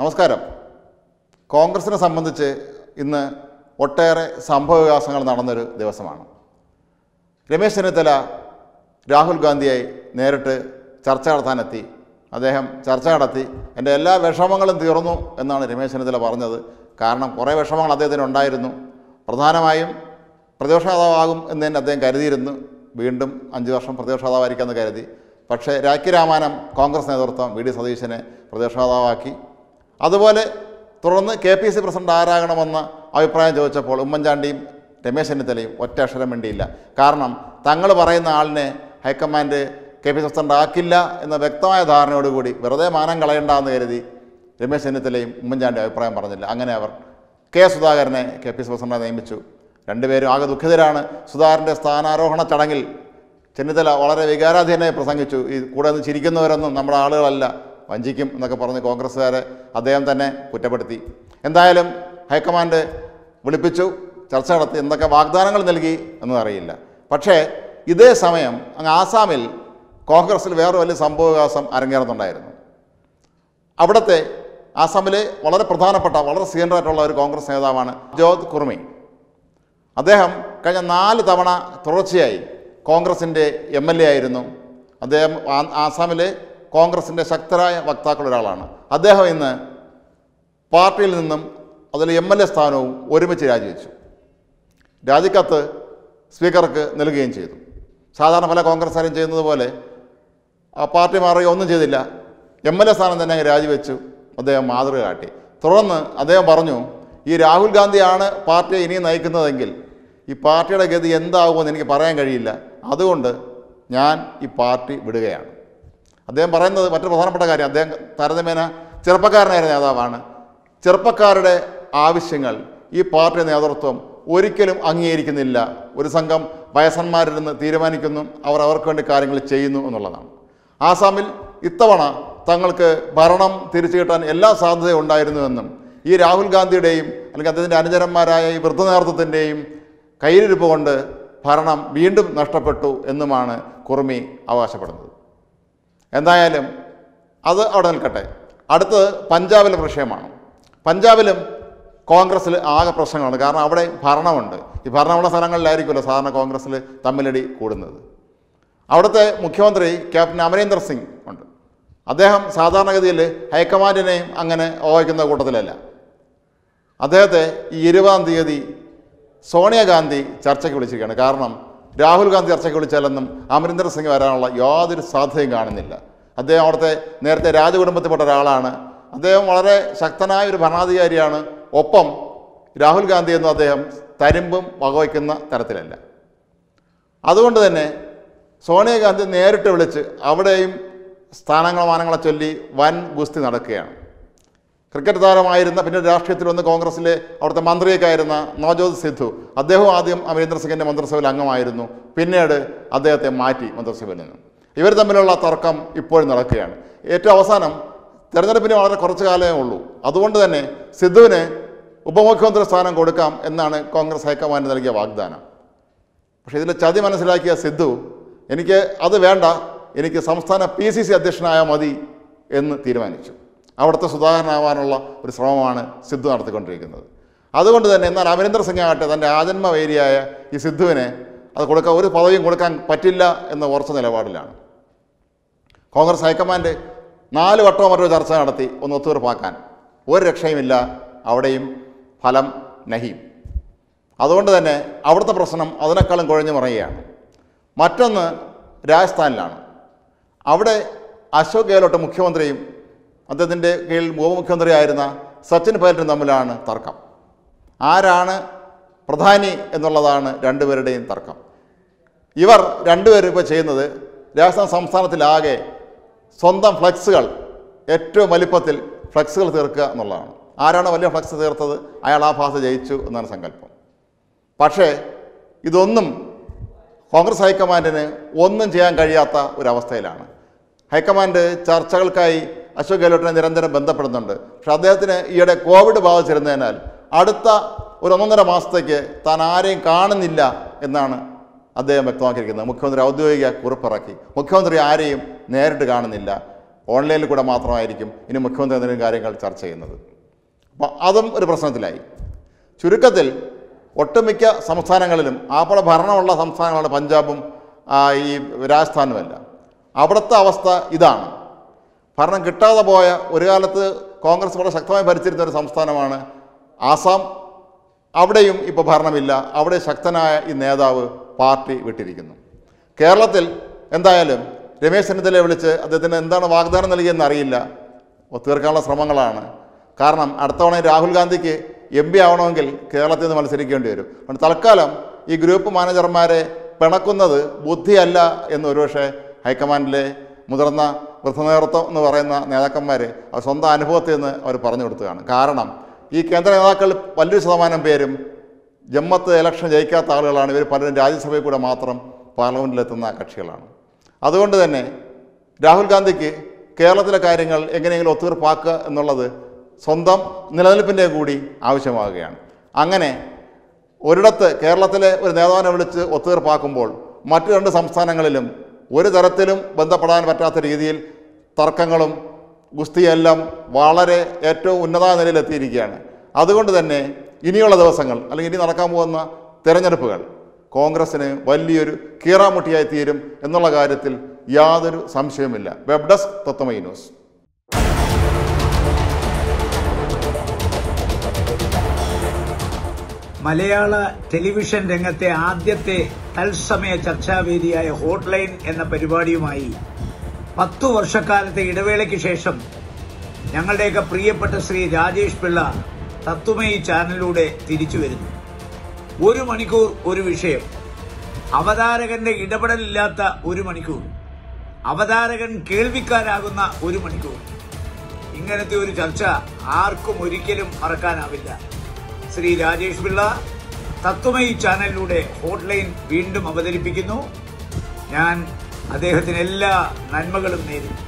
നമസ്കാരം കോൺഗ്രസിനെ സംബന്ധിച്ച് ഇന്ന് ഒട്ടേറെ സംഭവവികാസങ്ങൾ നടന്നൊരു ദിവസമാണ് രമേശ് ചെന്നിത്തല രാഹുൽ ഗാന്ധിയായി നേരിട്ട് ചർച്ച നടത്താനെത്തി അദ്ദേഹം ചർച്ച നടത്തി എൻ്റെ എല്ലാ വിഷമങ്ങളും തീർന്നു എന്നാണ് രമേശ് ചെന്നിത്തല പറഞ്ഞത് കാരണം കുറേ വിഷമങ്ങൾ അദ്ദേഹത്തിന് ഉണ്ടായിരുന്നു പ്രധാനമായും പ്രതിപക്ഷ നേതാവാകും എന്ന് തന്നെ അദ്ദേഹം കരുതിയിരുന്നു വീണ്ടും അഞ്ച് വർഷം പ്രതിപക്ഷ നേതാവായിരിക്കാമെന്ന് കരുതി പക്ഷേ രാഖി രാമാനം കോൺഗ്രസ് നേതൃത്വം വി ഡി സതീശനെ പ്രതിപക്ഷ നേതാവാക്കി അതുപോലെ തുടർന്ന് കെ പി സി പ്രസിഡന്റ് ആരാകണമെന്ന അഭിപ്രായം ചോദിച്ചപ്പോൾ ഉമ്മൻചാണ്ടിയും രമേശ് ചെന്നിത്തലയും ഒറ്റ അക്ഷരം വേണ്ടിയില്ല കാരണം തങ്ങൾ പറയുന്ന ആളിനെ high command K P C president ആക്കില്ല എന്ന വ്യക്തമായ ധാരണയോടുകൂടി വെറുതെ മാനം കളയണ്ടെന്ന് കരുതി രമേശ് ചെന്നിത്തലയും ഉമ്മൻചാണ്ടി അഭിപ്രായം പറഞ്ഞില്ല അങ്ങനെ അവർ കെ സുധാകരനെ കെ പി സി പ്രസിഡന്റായി നിയമിച്ചു രണ്ടുപേരും ആകെ ദുഃഖിതരാണ് സുധാകരൻ്റെ സ്ഥാനാരോഹണ ചടങ്ങിൽ ചെന്നിത്തല വളരെ വികാരാധീനായി പ്രസംഗിച്ചു ഈ കൂടെ നിന്ന് ചിരിക്കുന്നവരൊന്നും നമ്മുടെ ആളുകളല്ല വഞ്ചിക്കും എന്നൊക്കെ പറഞ്ഞ് കോൺഗ്രസ്സുകാരെ അദ്ദേഹം തന്നെ കുറ്റപ്പെടുത്തി എന്തായാലും ഹൈക്കമാൻഡ് വിളിപ്പിച്ചു ചർച്ച നടത്തി എന്തൊക്കെ വാഗ്ദാനങ്ങൾ നൽകി എന്നതറിയില്ല പക്ഷേ ഇതേ സമയം അങ്ങ് ആസാമിൽ കോൺഗ്രസ്സിൽ വേറെ വലിയ സംഭവവികാസം അരങ്ങേറുന്നുണ്ടായിരുന്നു അവിടുത്തെ ആസാമിലെ വളരെ പ്രധാനപ്പെട്ട വളരെ സീനിയറായിട്ടുള്ള ഒരു കോൺഗ്രസ് നേതാവാണ് ജോത് കുർമി അദ്ദേഹം കഴിഞ്ഞ നാല് തവണ തുടർച്ചയായി കോൺഗ്രസിൻ്റെ എം എൽ എ ആയിരുന്നു അദ്ദേഹം ആ- ആസാമിലെ കോൺഗ്രസിൻ്റെ ശക്തരായ വക്താക്കളിൽ ഒരാളാണ് അദ്ദേഹം ഇന്ന് പാർട്ടിയിൽ നിന്നും അതിൽ എം എൽ എ സ്ഥാനവും ഒരുമിച്ച് രാജിവെച്ചു രാജിക്കത്ത് സ്പീക്കർക്ക് നൽകുകയും ചെയ്തു സാധാരണ പല കോൺഗ്രസ്സുകാരും ചെയ്യുന്നത് പോലെ ആ പാർട്ടി മാറുകയോ ഒന്നും ചെയ്തില്ല എം എൽ എ സ്ഥാനം തന്നെ അങ്ങ് രാജിവെച്ചു അദ്ദേഹം മാതൃക കാട്ടി തുടർന്ന് അദ്ദേഹം പറഞ്ഞു ഈ രാഹുൽ ഗാന്ധിയാണ് പാർട്ടിയെ ഇനിയും നയിക്കുന്നതെങ്കിൽ ഈ പാർട്ടിയുടെ ഗതി എന്താകുമെന്ന് എനിക്ക് പറയാൻ കഴിയില്ല അതുകൊണ്ട് ഞാൻ ഈ പാർട്ടി വിടുകയാണ് അദ്ദേഹം പറയുന്നത് മറ്റൊരു പ്രധാനപ്പെട്ട കാര്യം അദ്ദേഹം താരതമ്യേന ചെറുപ്പക്കാരനായ നേതാവാണ് ചെറുപ്പക്കാരുടെ ആവശ്യങ്ങൾ ഈ പാർട്ടി നേതൃത്വം ഒരിക്കലും അംഗീകരിക്കുന്നില്ല ഒരു സംഘം വയസ്സന്മാരിൽ നിന്ന് തീരുമാനിക്കുന്നു അവർ അവർക്ക് വേണ്ടി കാര്യങ്ങൾ ചെയ്യുന്നു എന്നുള്ളതാണ് ആസാമിൽ ഇത്തവണ തങ്ങൾക്ക് ഭരണം തിരിച്ചു കിട്ടാൻ എല്ലാ സാധ്യതയും ഉണ്ടായിരുന്നുവെന്നും ഈ രാഹുൽ ഗാന്ധിയുടെയും അല്ലെങ്കിൽ അദ്ദേഹത്തിൻ്റെ അനുചരന്മാരായ ഈ വൃദ്ധ നേതൃത്വത്തിൻ്റെയും കയ്യിലിരിപ്പ് കൊണ്ട് ഭരണം വീണ്ടും നഷ്ടപ്പെട്ടു എന്നുമാണ് കുർമി അവകാശപ്പെടുന്നത് എന്തായാലും അത് അവിടെ നിൽക്കട്ടെ അടുത്തത് പഞ്ചാബിലെ വിഷയമാണ് പഞ്ചാബിലും കോൺഗ്രസ്സിൽ ആകെ പ്രശ്നങ്ങളുണ്ട് കാരണം അവിടെ ഭരണമുണ്ട് ഈ ഭരണമുള്ള സ്ഥലങ്ങളിലായിരിക്കുമല്ലോ സാധാരണ കോൺഗ്രസ്സിൽ തമ്മിലടി കൂടുന്നത് അവിടുത്തെ മുഖ്യമന്ത്രി ക്യാപ്റ്റൻ അമരീന്ദർ സിംഗ് ഉണ്ട് അദ്ദേഹം സാധാരണഗതിയിൽ ഹൈക്കമാൻഡിനെയും അങ്ങനെ ഓഹിക്കുന്ന കൂട്ടത്തിലല്ല അദ്ദേഹത്തെ ഈ ഇരുപതാം തീയതി സോണിയാഗാന്ധി ചർച്ചയ്ക്ക് വിളിച്ചിരിക്കുകയാണ് കാരണം രാഹുൽ ഗാന്ധി ചർച്ചയ്ക്ക് വിളിച്ചാലൊന്നും അമരീന്ദർ സിംഗ് വരാനുള്ള യാതൊരു സാധ്യതയും കാണുന്നില്ല അദ്ദേഹം അവിടുത്തെ നേരത്തെ രാജകുടുംബത്തിൽപ്പെട്ട ഒരാളാണ് അദ്ദേഹം വളരെ ശക്തനായ ഒരു ഭരണാധികാരിയാണ് ഒപ്പം രാഹുൽ ഗാന്ധി എന്നും അദ്ദേഹം തരിമ്പും വകവയ്ക്കുന്ന തരത്തിലല്ല അതുകൊണ്ട് തന്നെ സോണിയാഗാന്ധി നേരിട്ട് വിളിച്ച് അവിടെയും സ്ഥാനങ്ങളോ മാനങ്ങളെ ചൊല്ലി വൻ ഗുസ്തി നടക്കുകയാണ് ക്രിക്കറ്റ് താരമായിരുന്ന പിന്നെ രാഷ്ട്രീയത്തിൽ വന്ന് കോൺഗ്രസിലെ അവിടുത്തെ മന്ത്രിയൊക്കെ ആയിരുന്ന നവജോത് സിദ്ധു അദ്ദേഹം ആദ്യം അമരീന്ദർ സിംഗിൻ്റെ മന്ത്രിസഭയിൽ അംഗമായിരുന്നു പിന്നീട് അദ്ദേഹത്തെ മാറ്റി മന്ത്രിസഭയിൽ നിന്ന് ഇവർ തമ്മിലുള്ള തർക്കം ഇപ്പോഴും നടക്കുകയാണ് ഏറ്റവും അവസാനം തെരഞ്ഞെടുപ്പിന് വളരെ കുറച്ച് കാലമേ ഉള്ളൂ അതുകൊണ്ട് തന്നെ സിദ്ധുവിന് ഉപമുഖ്യമന്ത്രി സ്ഥാനം കൊടുക്കാം എന്നാണ് കോൺഗ്രസ് ഹൈക്കമാൻഡ് നൽകിയ വാഗ്ദാനം പക്ഷേ ഇതിലെ ചതി മനസ്സിലാക്കിയ സിദ്ധു എനിക്ക് അത് വേണ്ട എനിക്ക് സംസ്ഥാന പി സി സി അധ്യക്ഷനായാൽ മതി എന്ന് തീരുമാനിച്ചു അവിടുത്തെ സുധാകരനാവാനുള്ള ഒരു ശ്രമമാണ് സിദ്ധു നടത്തിക്കൊണ്ടിരിക്കുന്നത് അതുകൊണ്ട് തന്നെ എന്നാൽ അമരീന്ദർ സിംഗ് ആകട്ടെ തൻ്റെ ആജന്മ വേരിയായ ഈ സിദ്ധുവിനെ അത് കൊടുക്കാൻ ഒരു പദവിയും കൊടുക്കാൻ പറ്റില്ല എന്ന ഉറച്ച നിലപാടിലാണ് കോൺഗ്രസ് ഹൈക്കമാൻഡ് നാല് വട്ടവും മറ്റൊരു ചർച്ച നടത്തി ഒന്ന് ഒത്തുതീർപ്പാക്കാൻ ഒരു രക്ഷയുമില്ല അവിടെയും ഫലം നഹീം അതുകൊണ്ട് തന്നെ അവിടുത്തെ പ്രശ്നം അതിനേക്കാളും കുഴഞ്ഞു മറിയുകയാണ് മറ്റൊന്ന് രാജസ്ഥാനിലാണ് അവിടെ അശോക് ഗെഹ്ലോട്ട് മുഖ്യമന്ത്രിയും അദ്ദേഹത്തിൻ്റെ കീഴിൽ ഉപമുഖ്യമന്ത്രിയായിരുന്ന സച്ചിൻ പൈലറ്റും തമ്മിലാണ് തർക്കം ആരാണ് പ്രധാനി എന്നുള്ളതാണ് രണ്ടുപേരുടെയും തർക്കം ഇവർ രണ്ടുപേരും ഇപ്പോൾ ചെയ്യുന്നത് രാജസ്ഥാൻ സംസ്ഥാനത്തിലാകെ സ്വന്തം ഫ്ലക്സുകൾ ഏറ്റവും വലിപ്പത്തിൽ ഫ്ലക്സുകൾ തീർക്കുക എന്നുള്ളതാണ് ആരാണ് വലിയ ഫ്ലക്സ് തീർത്തത് അയാൾ ആ ഭാഗത്ത് ജയിച്ചു എന്നാണ് സങ്കല്പം പക്ഷേ ഇതൊന്നും കോൺഗ്രസ് ഹൈക്കമാൻഡിന് ഒന്നും ചെയ്യാൻ കഴിയാത്ത ഒരവസ്ഥയിലാണ് ഹൈക്കമാൻഡ് ചർച്ചകൾക്കായി അശോക് ഗെഹ്ലോട്ടിനെ നിരന്തരം ബന്ധപ്പെടുന്നുണ്ട് പക്ഷെ അദ്ദേഹത്തിന് ഈയിടെ കോവിഡ് ബാധിച്ചിരുന്നതിനാൽ അടുത്ത ഒരു ഒന്നൊന്നര മാസത്തേക്ക് താൻ ആരെയും കാണുന്നില്ല എന്നാണ് അദ്ദേഹം വ്യക്തമാക്കിയിരിക്കുന്നത് മുഖ്യമന്ത്രി ഔദ്യോഗിക കുറിപ്പിറക്കി മുഖ്യമന്ത്രി ആരെയും നേരിട്ട് കാണുന്നില്ല ഓൺലൈനിൽ കൂടെ മാത്രമായിരിക്കും ഇനി മുഖ്യമന്ത്രി എന്തെങ്കിലും കാര്യങ്ങൾ ചർച്ച ചെയ്യുന്നത് അപ്പോൾ അതും ഒരു പ്രശ്നത്തിലായി ചുരുക്കത്തിൽ ഒട്ടുമിക്ക സംസ്ഥാനങ്ങളിലും ആപ്പള ഭരണമുള്ള സംസ്ഥാനങ്ങളാണ് പഞ്ചാബും ആ, ഈ രാജസ്ഥാനുമല്ല അവിടുത്തെ അവസ്ഥ ഇതാണ് ഭരണം കിട്ടാതെ പോയ ഒരു കാലത്ത് കോൺഗ്രസ് വളരെ ശക്തമായി ഭരിച്ചിരുന്ന ഒരു സംസ്ഥാനമാണ് ആസാം അവിടെയും ഇപ്പോൾ ഭരണമില്ല അവിടെ ശക്തനായ ഈ നേതാവ് പാർട്ടി വിട്ടിരിക്കുന്നു കേരളത്തിൽ എന്തായാലും രമേശ് ചെന്നിത്തലയെ വിളിച്ച് അദ്ദേഹത്തിന് എന്താണ് വാഗ്ദാനം നൽകിയെന്ന് അറിയില്ല തീർക്കാനുള്ള ശ്രമങ്ങളാണ് കാരണം അടുത്ത തവണ രാഹുൽ ഗാന്ധിക്ക് എം പി ആവണമെങ്കിൽ കേരളത്തിൽ നിന്ന് മത്സരിക്കേണ്ടി വരും അതുകൊണ്ട് തൽക്കാലം ഈ ഗ്രൂപ്പ് മാനേജർമാരെ പിണക്കുന്നത് ബുദ്ധിയല്ല എന്ന് ഒരുപക്ഷെ ഹൈക്കമാൻഡിലെ മുതിർന്ന വൃദ്ധനേതൃത്വം എന്ന് പറയുന്ന നേതാക്കന്മാർ അവർ സ്വന്തം അനുഭവത്തിൽ നിന്ന് അവർ പറഞ്ഞു കൊടുത്തതാണ് കാരണം ഈ കേന്ദ്ര നേതാക്കൾ വലിയൊരു ശതമാനം പേരും ജമ്മത്ത് ഇലക്ഷൻ ജയിക്കാത്ത ആളുകളാണ് ഇവർ പലരും രാജ്യസഭയിൽ കൂടെ മാത്രം പാർലമെൻറ്റിലെത്തുന്ന കക്ഷികളാണ് അതുകൊണ്ട് തന്നെ രാഹുൽ ഗാന്ധിക്ക് കേരളത്തിലെ കാര്യങ്ങൾ എങ്ങനെയെങ്കിലും ഒത്തുതീർപ്പാക്കുക എന്നുള്ളത് സ്വന്തം നിലനിൽപ്പിൻ്റെ കൂടി ആവശ്യമാകുകയാണ് അങ്ങനെ ഒരിടത്ത് കേരളത്തിലെ ഒരു നേതാവിനെ വിളിച്ച് ഒത്തുതീർപ്പാക്കുമ്പോൾ മറ്റു രണ്ട് സംസ്ഥാനങ്ങളിലും ഒരു തരത്തിലും ബന്ധപ്പെടാൻ പറ്റാത്ത രീതിയിൽ തർക്കങ്ങളും ഗുസ്തിയെല്ലാം വളരെ ഏറ്റവും ഉന്നത നിലയിലെത്തിയിരിക്കുകയാണ് അതുകൊണ്ട് തന്നെ ഇനിയുള്ള ദിവസങ്ങൾ അല്ലെങ്കിൽ ഇനി നടക്കാൻ പോകുന്ന തിരഞ്ഞെടുപ്പുകൾ കോൺഗ്രസ്സിന് വലിയൊരു കീറാമുട്ടിയായി തീരും എന്നുള്ള കാര്യത്തിൽ യാതൊരു സംശയവുമില്ല വെബ് ഡെസ്ക് തത്വമൈ ന്യൂസ് മലയാള ടെലിവിഷൻ രംഗത്തെ ആദ്യത്തെ തത്സമയ ചർച്ചാവേദിയായ ഹോട്ട്ലൈൻ എന്ന പരിപാടിയുമായി പത്തു വർഷക്കാലത്തെ ഇടവേളയ്ക്ക് ശേഷം ഞങ്ങളുടെയൊക്കെ പ്രിയപ്പെട്ട ശ്രീ രാജേഷ് പിള്ള തത്വമയി ചാനലിലൂടെ തിരിച്ചു വരുന്നു ഒരു മണിക്കൂർ ഒരു വിഷയം അവതാരകന്റെ ഇടപെടലില്ലാത്ത ഒരു മണിക്കൂർ അവതാരകൻ കേൾവിക്കാരാകുന്ന ഒരു മണിക്കൂർ ഇങ്ങനത്തെ ഒരു ചർച്ച ആർക്കും ഒരിക്കലും മറക്കാനാവില്ല ശ്രീ രാജേഷ് പിള്ള തത്വമയി ചാനലിലൂടെ ഹോട്ട്ലൈൻ വീണ്ടും അവതരിപ്പിക്കുന്നു ഞാൻ അദ്ദേഹത്തിന് എല്ലാ നന്മകളും നേരുന്നു